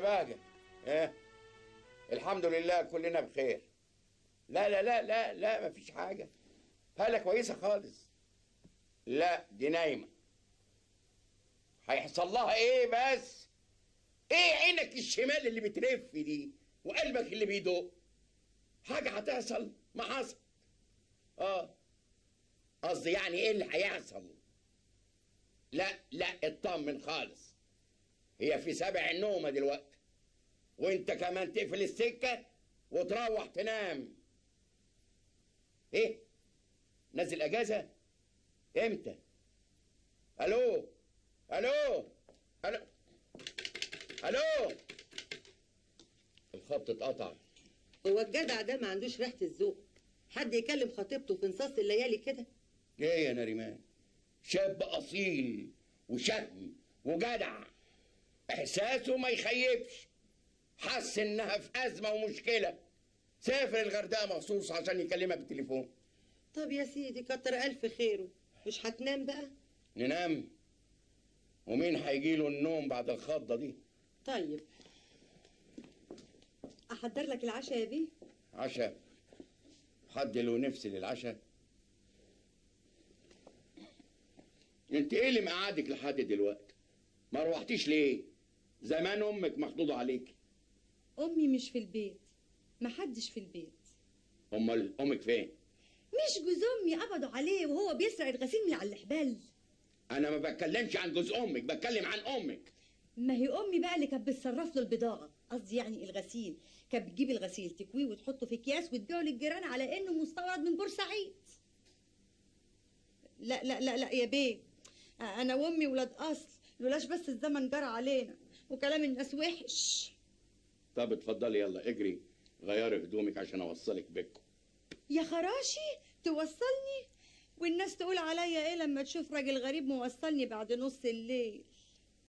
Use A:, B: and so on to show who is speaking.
A: بهجة ايه الحمد لله كلنا بخير لا لا لا لا لا مفيش حاجة هالة كويسة خالص لا دي نايمة هيحصل لها ايه بس ايه عينك الشمال اللي بتلف دي وقلبك اللي بيدق حاجة هتحصل ما حصل اه قصدي يعني ايه اللي هيحصل لا لا اطمن خالص هي في سبع النومة دلوقتي وانت كمان تقفل السكة وتروح تنام ايه نزل اجازة امتى الو الو الو الو الخط اتقطع
B: هو الجدع ده ما عندوش ريحه الذوق حد يكلم خطيبته في نصاص الليالي كده
A: ايه يا نريمان شاب اصيل وشهم وجدع احساسه ما يخيبش حس انها في ازمه ومشكله سافر الغردقه مخصوص عشان يكلمها بالتليفون
B: طب يا سيدي كتر الف خيره مش هتنام بقى
A: ننام ومين هيجي له النوم بعد الخضه دي
B: طيب احضر لك العشاء يا بيه
A: عشاء حد له نفس للعشاء انت ايه اللي مقعدك لحد دلوقتي ما روحتيش ليه زمان امك مخضوضه عليك
C: امي مش في البيت محدش في البيت
A: امال امك فين
C: مش جوز امي قبضوا عليه وهو بيسرق الغسيل من على الحبال
A: انا ما بتكلمش عن جوز امك بتكلم عن امك
C: ما هي امي بقى اللي كانت بتصرف له البضاعه قصدي يعني الغسيل كانت بتجيب الغسيل تكويه وتحطه في اكياس وتبيعه للجيران على انه مستورد من بورسعيد لا لا لا لا يا بيه انا وامي ولاد اصل لولاش بس الزمن جرى علينا وكلام الناس وحش
A: طب اتفضلي يلا اجري غيري هدومك عشان اوصلك بيتكم
C: يا خراشي توصلني والناس تقول عليا ايه لما تشوف راجل غريب موصلني بعد نص الليل